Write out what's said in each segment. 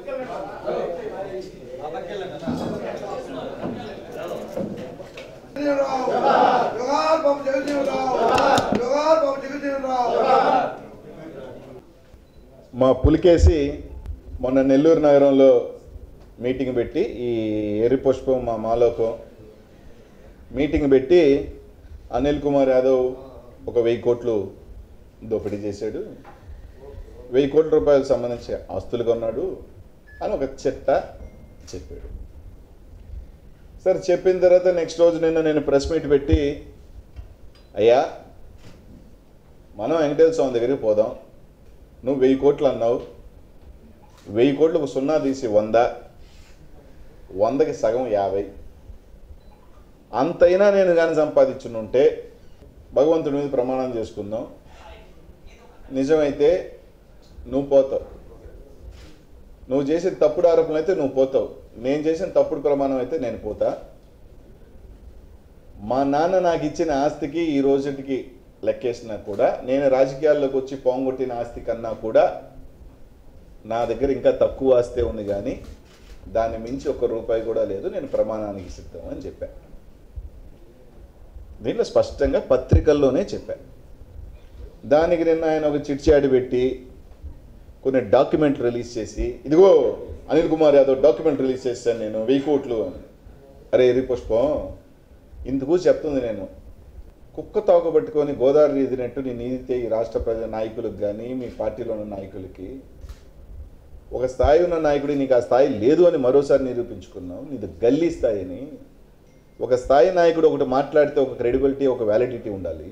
జగన్జీవనరావు జోహార్ బాబు జగన్జీవనరావు జోహార్ బాబు జగన్జీవనరావు మా పులికేసి మొన్న నెల్లూరు నగరంలో మీటింగ్ పెట్టి ఈ ఎర్రి పుష్పం మా మాలోకం మీటింగ్ పెట్టి అనిల్ కుమార్ యాదవ్ ఒక వెయ్యి కోట్లు దోపిడీ చేశాడు వెయ్యి కోట్ల రూపాయలకు సంబంధించి ఆస్తులు కొన్నాడు అని ఒక చెట్ట చెప్పాడు సరే చెప్పిన తర్వాత నెక్స్ట్ రోజు నిన్న నేను ప్రెస్ మీట్ పెట్టి అయ్యా మనం వెంకటేశ్వర స్వామి దగ్గరికి పోదాం నువ్వు వెయ్యి కోట్లు అన్నావు వెయ్యి కోట్లకు సున్నా తీసి వంద వందకి సగం యాభై అంతైనా నేను కానీ సంపాదించునుంటే భగవంతుడి మీద ప్రమాణం చేసుకుందాం నిజమైతే నువ్వు పోతావు నువ్వు చేసిన తప్పుడు ఆరోపణలు అయితే నువ్వు పోతావు నేను చేసిన తప్పుడు ప్రమాణం అయితే నేను పోతా మా నాన్న నాకు ఇచ్చిన ఆస్తికి ఈ రోజుటికి లెక్కేసినా కూడా నేను రాజకీయాల్లోకి వచ్చి పోంగొట్టిన ఆస్తి కన్నా కూడా నా దగ్గర ఇంకా తక్కువ ఆస్తే ఉంది కానీ దాన్ని మించి ఒక్క రూపాయి కూడా లేదు నేను ప్రమాణానికి సిద్ధం అని చెప్పా దీంట్లో స్పష్టంగా పత్రికల్లోనే చెప్పా దానికి నిన్న ఆయన ఒక చిట్చాడి పెట్టి కొన్ని డాక్యుమెంట్ రిలీజ్ చేసి ఇదిగో అనిల్ కుమార్ యాదవ్ డాక్యుమెంట్ రిలీజ్ చేశాను నేను వెయ్యి కోట్లు అని అరే ఎరి పుష్పం ఇందుకు చెప్తుంది నేను కుక్క తోక పట్టుకొని గోదావరి ఈదినట్టు నేను ఈదితే ఈ రాష్ట్ర ప్రజల నాయకులకు కానీ మీ పార్టీలో ఉన్న నాయకులకి ఒక స్థాయి ఉన్న నాయకుడి నీకు ఆ స్థాయి లేదు అని మరోసారి నిరూపించుకున్నావు నీది గల్లీ స్థాయి అని ఒక స్థాయి నాయకుడు ఒకటి మాట్లాడితే ఒక క్రెడిబిలిటీ ఒక వ్యాలిడిటీ ఉండాలి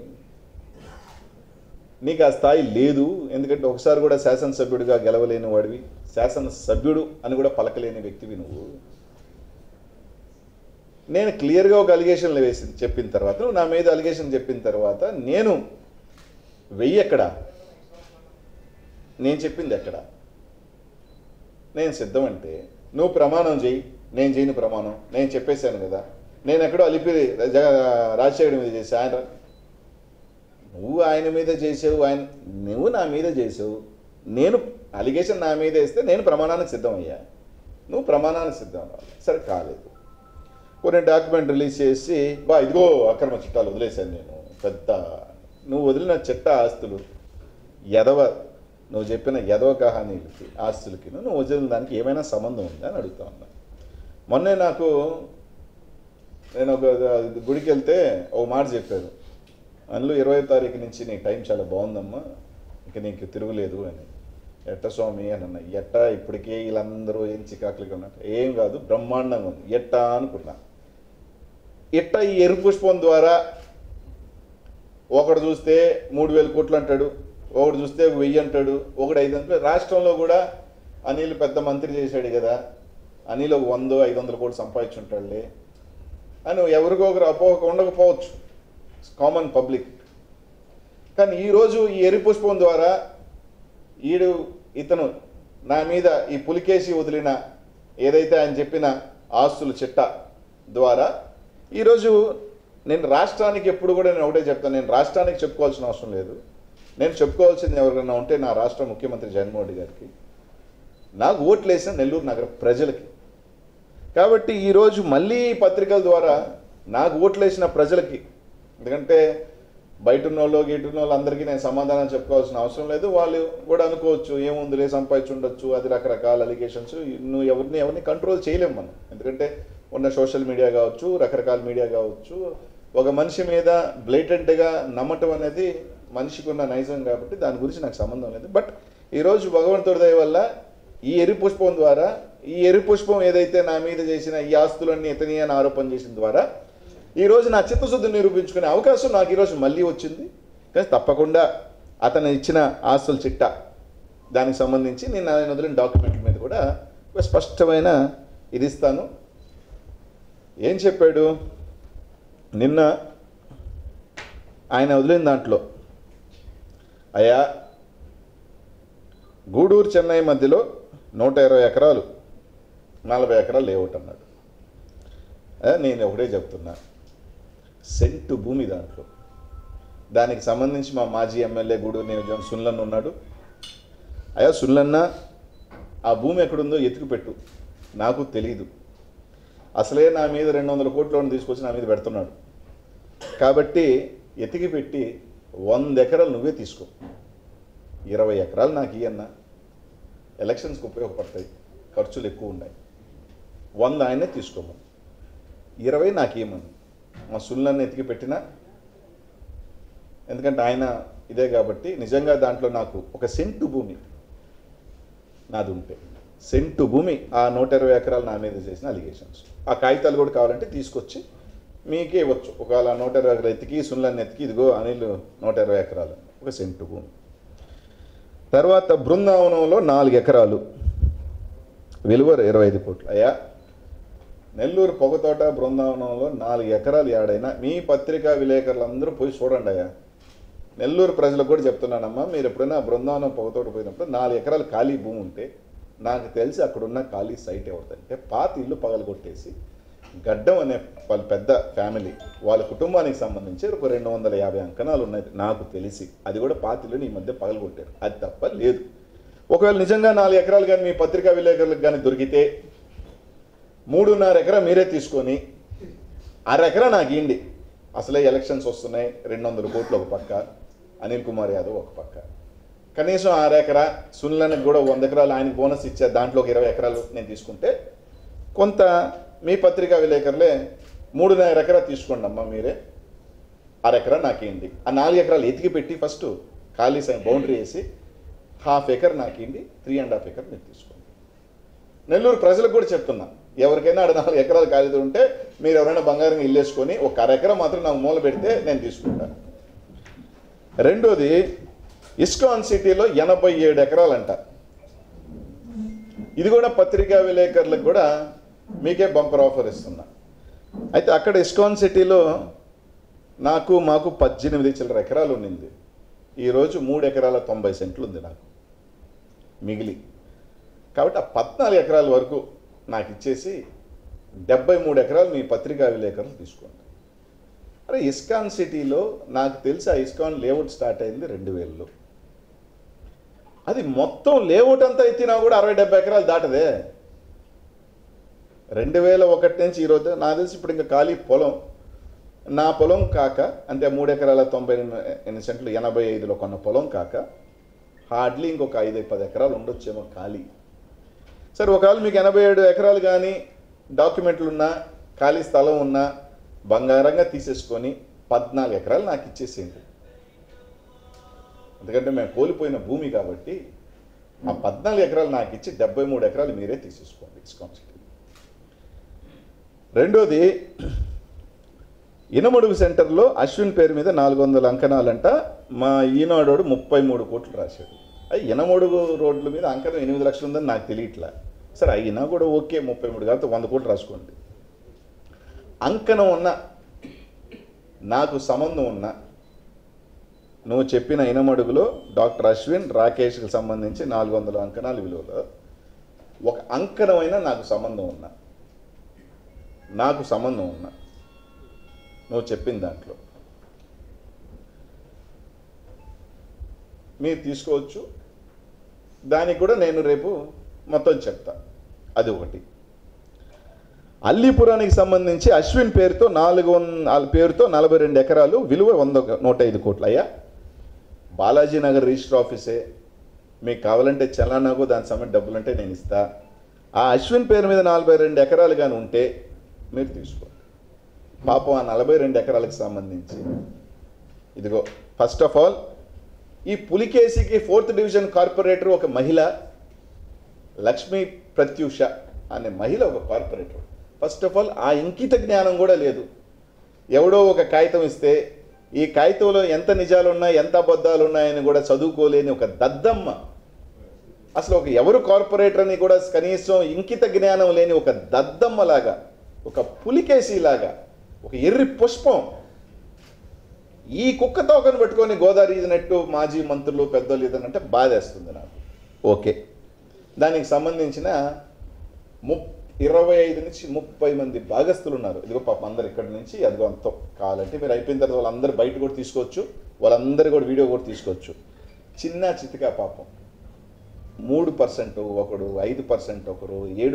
నీకు ఆ స్థాయి లేదు ఎందుకంటే ఒకసారి కూడా శాసనసభ్యుడిగా గెలవలేని వాడివి శాసనసభ్యుడు అని కూడా పలకలేని వ్యక్తివి నువ్వు నేను క్లియర్గా ఒక అలిగేషన్లు వేసి చెప్పిన తర్వాత నువ్వు నా మీద అలిగేషన్ చెప్పిన తర్వాత నేను వెయ్యి ఎక్కడ నేను చెప్పింది ఎక్కడ నేను సిద్ధం అంటే నువ్వు ప్రమాణం చేయి నేను చేయని ప్రమాణం నేను చెప్పేశాను కదా నేను ఎక్కడో అలిపిరి జగ రాజశేఖర్ మీద చేసి ఆయన నువ్వు ఆయన మీద చేసావు ఆయన నువ్వు నా మీద చేసావు నేను అలిగేషన్ నా మీద వేస్తే నేను ప్రమాణానికి సిద్ధం అయ్యా నువ్వు ప్రమాణానికి సిద్ధం అవ్వాలి సరే కాలేదు కొన్ని డాక్యుమెంట్ రిలీజ్ చేసి బా ఇదిగో అక్రమ చిట్టాలు వదిలేశాను నేను పెద్ద నువ్వు వదిలిన చిట్ట ఆస్తులు ఎదవ నువ్వు చెప్పిన ఎదవ కహానీలకి ఆస్తులకి నువ్వు వదిలిన దానికి ఏమైనా సంబంధం ఉందా అని అడుగుతా ఉన్నా మొన్నే నాకు నేను ఒక గుడికి వెళ్తే ఒక మాట చెప్పారు అందులో ఇరవై తారీఖు నుంచి నీ టైం చాలా బాగుందమ్మా ఇక నీకు తిరుగులేదు అని ఎట్ట స్వామి అని అన్న ఎట్ట ఇప్పటికే వీళ్ళందరూ ఏం చికాకులుగా ఉన్నారు ఏం కాదు బ్రహ్మాండంగా ఉంది ఎట్ట అనుకున్నా ఎట్ట ఈ ఎరుపు పుష్పం ద్వారా ఒకడు చూస్తే మూడు వేల కోట్లు అంటాడు ఒకడు చూస్తే ఒక వెయ్యి అంటాడు ఒకడు ఐదు అంటే రాష్ట్రంలో కూడా అనిల్ పెద్ద మంత్రి చేశాడు కదా అనిల్ ఒక వంద ఐదు వందల కోట్లు సంపాదించుంటాడులే అని ఎవరికో ఒకరు అపోహ ఉండకపోవచ్చు కామన్ పబ్లిక్ కానీ ఈరోజు ఈ ఎరి పుష్పం ద్వారా ఈడు ఇతను నా మీద ఈ పులికేసి వదిలిన ఏదైతే ఆయన చెప్పిన ఆస్తుల చిట్ట ద్వారా ఈరోజు నేను రాష్ట్రానికి ఎప్పుడు కూడా నేను ఒకటే చెప్తాను నేను రాష్ట్రానికి చెప్పుకోవాల్సిన అవసరం లేదు నేను చెప్పుకోవాల్సింది ఎవరికైనా ఉంటే నా రాష్ట్ర ముఖ్యమంత్రి జగన్మోహన్ రెడ్డి గారికి నాకు ఓట్లు వేసిన నెల్లూరు నగర ప్రజలకి కాబట్టి ఈరోజు మళ్ళీ ఈ పత్రికల ద్వారా నాకు ఓట్లు వేసిన ప్రజలకి ఎందుకంటే బయట ఉన్న వాళ్ళు గీట ఉన్న వాళ్ళు అందరికీ నేను సమాధానం చెప్పుకోవాల్సిన అవసరం లేదు వాళ్ళు కూడా అనుకోవచ్చు ఏముందిలే సంపాదించి ఉండొచ్చు అది రకరకాల అలిగేషన్స్ నువ్వు ఎవరిని ఎవరిని కంట్రోల్ చేయలేము మనం ఎందుకంటే ఉన్న సోషల్ మీడియా కావచ్చు రకరకాల మీడియా కావచ్చు ఒక మనిషి మీద బ్లేటెంట్గా నమ్మటం అనేది మనిషికి ఉన్న నైజం కాబట్టి దాని గురించి నాకు సంబంధం లేదు బట్ ఈరోజు భగవంతుడి దయ వల్ల ఈ ఎరి పుష్పం ద్వారా ఈ ఎరి పుష్పం ఏదైతే నా మీద చేసిన ఈ ఆస్తులన్నీ ఇతని అని ఆరోపణ చేసిన ద్వారా ఈరోజు నా చిత్తశుద్ధి నిరూపించుకునే అవకాశం నాకు ఈరోజు మళ్ళీ వచ్చింది కానీ తప్పకుండా అతను ఇచ్చిన ఆస్తుల చిట్ట దానికి సంబంధించి నేను ఆయన వదిలిన డాక్యుమెంట్ల మీద కూడా ఒక స్పష్టమైన ఇది ఇస్తాను ఏం చెప్పాడు నిన్న ఆయన వదిలిన దాంట్లో అయ్యా గూడూరు చెన్నై మధ్యలో నూట ఇరవై ఎకరాలు నలభై ఎకరాలు లేఅవుట్ అన్నాడు ఆ, నేను ఒకటే చెప్తున్నా సెంటు భూమి దాంట్లో దానికి సంబంధించి మా మాజీ ఎమ్మెల్యే గూడూరు నియోజకవర్గం సున్లన్న ఉన్నాడు అయ్యా సున్లన్న ఆ భూమి ఎక్కడుందో ఎతికి పెట్టు నాకు తెలియదు అసలే నా మీద రెండు వందల కోట్లను తీసుకొచ్చి నా మీద పెడుతున్నాడు కాబట్టి ఎతికి పెట్టి వంద ఎకరాలు నువ్వే తీసుకో ఇరవై ఎకరాలు నాకు ఇయ్యన్నా ఎలక్షన్స్కి ఉపయోగపడతాయి ఖర్చులు ఎక్కువ ఉన్నాయి వంద ఆయనే తీసుకోమని ఇరవై నాకు ఇవ్వమని మా సుళ్ళని ఎతికి పెట్టినా ఎందుకంటే ఆయన ఇదే కాబట్టి నిజంగా దాంట్లో నాకు ఒక సెంటు భూమి నాది ఉంటే సెంటు భూమి ఆ నూట ఇరవై ఎకరాలు నా మీద చేసిన అలిగేషన్స్ ఆ కాగితాలు కూడా కావాలంటే తీసుకొచ్చి మీకే ఇవ్వచ్చు ఒకవేళ ఆ నూట ఇరవై ఎకరాలు ఎత్తికి సున్లాన్ని ఎత్తికి ఇదిగో అనిల్ నూట ఇరవై ఎకరాలు ఒక సెంటు భూమి తర్వాత బృందావనంలో నాలుగు ఎకరాలు విలువ ఇరవై ఐదు కోట్లు అయ్యా నెల్లూరు పొగతోట బృందావనంలో నాలుగు ఎకరాలు ఏడైనా మీ పత్రికా విలేకరులు అందరూ పోయి చూడండి అయ్యా నెల్లూరు ప్రజలకు కూడా చెప్తున్నానమ్మా మీరు ఎప్పుడైనా బృందావనం పొగతోట పోయినప్పుడు నాలుగు ఎకరాలు ఖాళీ భూమి ఉంటే నాకు తెలిసి అక్కడున్న ఖాళీ సైట్ ఎవరిదంటే పాత ఇల్లు పగలగొట్టేసి గడ్డం అనే వాళ్ళ పెద్ద ఫ్యామిలీ వాళ్ళ కుటుంబానికి సంబంధించి ఒక రెండు వందల యాభై అంకణాలు ఉన్నాయి నాకు తెలిసి అది కూడా పాత ఇల్లుని ఈ మధ్య పగలగొట్టారు అది తప్ప లేదు ఒకవేళ నిజంగా నాలుగు ఎకరాలు కానీ మీ పత్రికా విలేకరులకు కానీ దొరికితే మూడున్నర ఎకరా మీరే తీసుకొని అరెకరా నాకు ఇండి అసలే ఎలక్షన్స్ వస్తున్నాయి రెండు వందల కోట్లు ఒక పక్క అనిల్ కుమార్ యాదవ్ ఒక పక్క కనీసం ఆరెకరా సునీలనికి కూడా వంద ఎకరాలు ఆయనకి బోనస్ ఇచ్చే దాంట్లో ఒక ఇరవై ఎకరాలు నేను తీసుకుంటే కొంత మీ పత్రికా విలేకరులే మూడున్నర ఎకరా తీసుకోండి అమ్మా మీరే అరెకరా నాకేంటి ఆ నాలుగు ఎకరాలు ఎతికి పెట్టి ఫస్ట్ ఖాళీ సైన్ బౌండరీ వేసి హాఫ్ ఎకర్ నాకేంటి త్రీ అండ్ హాఫ్ ఎకర్ మీరు తీసుకోండి నెల్లూరు ప్రజలకు కూడా చెప్తున్నా ఎవరికైనా ఆడ నాలుగు ఎకరాలు ఖాళీ ఉంటే మీరు ఎవరైనా బంగారం ఇల్లు వేసుకొని ఒక అర ఎకరం మాత్రం నాకు మూల పెడితే నేను తీసుకుంటాను రెండోది ఇస్కాన్ సిటీలో ఎనభై ఏడు ఎకరాలంట ఇది కూడా పత్రికా విలేకరులకు కూడా మీకే బంపర్ ఆఫర్ ఇస్తున్నా అయితే అక్కడ ఇస్కాన్ సిటీలో నాకు మాకు పద్దెనిమిది చిల్లర ఎకరాలు ఉండింది ఈరోజు మూడు ఎకరాల తొంభై సెంట్లు ఉంది నాకు మిగిలి కాబట్టి ఆ పద్నాలుగు ఎకరాల వరకు నాకు ఇచ్చేసి డెబ్బై మూడు ఎకరాలు మీ పత్రికా విలేకరులు తీసుకోండి అరే ఇస్కాన్ సిటీలో నాకు తెలిసి ఆ ఇస్కాన్ లేఅవుట్ స్టార్ట్ అయింది రెండు వేలలో అది మొత్తం లేఅవుట్ అంతా ఎత్తినా కూడా అరవై డెబ్బై ఎకరాలు దాటదే రెండు వేల ఒకటి నుంచి ఈరోజు నాకు తెలిసి ఇప్పుడు ఇంకా ఖాళీ పొలం నా పొలం కాక అంటే మూడు ఎకరాల తొంభై ఎనిమిది సెంట్లు ఎనభై ఐదులో కొన్న పొలం కాక హార్డ్లీ ఇంకొక ఐదు పది ఎకరాలు ఉండొచ్చేమో ఖాళీ సరే ఒకవేళ మీకు ఎనభై ఏడు ఎకరాలు కానీ డాక్యుమెంట్లు ఉన్నా ఖాళీ స్థలం ఉన్నా బంగారంగా తీసేసుకొని పద్నాలుగు ఎకరాలు నాకు ఇచ్చేసేయండి ఎందుకంటే మేము కోల్పోయిన భూమి కాబట్టి ఆ పద్నాలుగు ఎకరాలు నాకు ఇచ్చి డెబ్బై మూడు ఎకరాలు మీరే తీసేసుకోండి ఇస్కాన్ సిటీ రెండోది ఇనమడుగు సెంటర్లో అశ్విన్ పేరు మీద నాలుగు వందల అంకణాలంట మా ఈనాడోడు ముప్పై మూడు కోట్లు రాశాడు అది ఇనమడుగు రోడ్ల మీద అంకణం ఎనిమిది లక్షలు ఉందని నాకు తెలియట్లా సరే అయినా కూడా ఓకే ముప్పై మూడు కాబట్టి వంద కోట్లు రాసుకోండి అంకణం ఉన్న నాకు సంబంధం ఉన్న నువ్వు చెప్పిన ఇనమడుగులో డాక్టర్ అశ్విన్ రాకేష్కి సంబంధించి నాలుగు వందల అంకణాల విలువలో ఒక అంకణమైనా నాకు సంబంధం ఉన్నా నాకు సంబంధం ఉన్నా నువ్వు చెప్పిన దాంట్లో మీరు తీసుకోవచ్చు దానికి కూడా నేను రేపు మొత్తం చెప్తా అది ఒకటి అల్లీపురానికి సంబంధించి అశ్విన్ పేరుతో నాలుగు వంద పేరుతో నలభై రెండు ఎకరాలు విలువ వంద నూట ఐదు కోట్లు అయ్యా బాలాజీ నగర్ రిజిస్టర్ ఆఫీసే మీకు కావాలంటే చలానాకు దాని సమయం డబ్బులు అంటే నేను ఇస్తా ఆ అశ్విన్ పేరు మీద నలభై రెండు ఎకరాలు కానీ ఉంటే మీరు తీసుకోండి పాపం ఆ నలభై రెండు ఎకరాలకు సంబంధించి ఇదిగో ఫస్ట్ ఆఫ్ ఆల్ ఈ పులికేసికి ఫోర్త్ డివిజన్ కార్పొరేటర్ ఒక మహిళ లక్ష్మీ ప్రత్యూష అనే మహిళ ఒక కార్పొరేటర్ ఫస్ట్ ఆఫ్ ఆల్ ఆ ఇంకిత జ్ఞానం కూడా లేదు ఎవడో ఒక కాగితం ఇస్తే ఈ కాగితంలో ఎంత నిజాలు ఉన్నాయి ఎంత అబద్ధాలు ఉన్నాయని కూడా చదువుకోలేని ఒక దద్దమ్మ అసలు ఒక ఎవరు కార్పొరేటర్ అని కూడా కనీసం ఇంకిత జ్ఞానం లేని ఒక దద్దమ్మలాగా ఒక పులికేసిలాగా ఒక ఎర్రి పుష్పం ఈ కుక్క తోకను పెట్టుకొని గోదావరి ఇదినట్టు మాజీ మంత్రులు పెద్దలు ఇదనంటే బాధేస్తుంది నాకు ఓకే దానికి సంబంధించిన ము ఇరవై ఐదు నుంచి ముప్పై మంది భాగస్తులు ఉన్నారు ఇదిగో పాపం అందరు ఇక్కడి నుంచి అదిగో అంత కావాలంటే మీరు అయిపోయిన తర్వాత వాళ్ళందరూ బయట కూడా తీసుకోవచ్చు వాళ్ళందరూ కూడా వీడియో కూడా తీసుకోవచ్చు చిన్న చితికా పాపం మూడు పర్సెంట్ ఒకడు ఐదు పర్సెంట్ ఒకరు ఏడు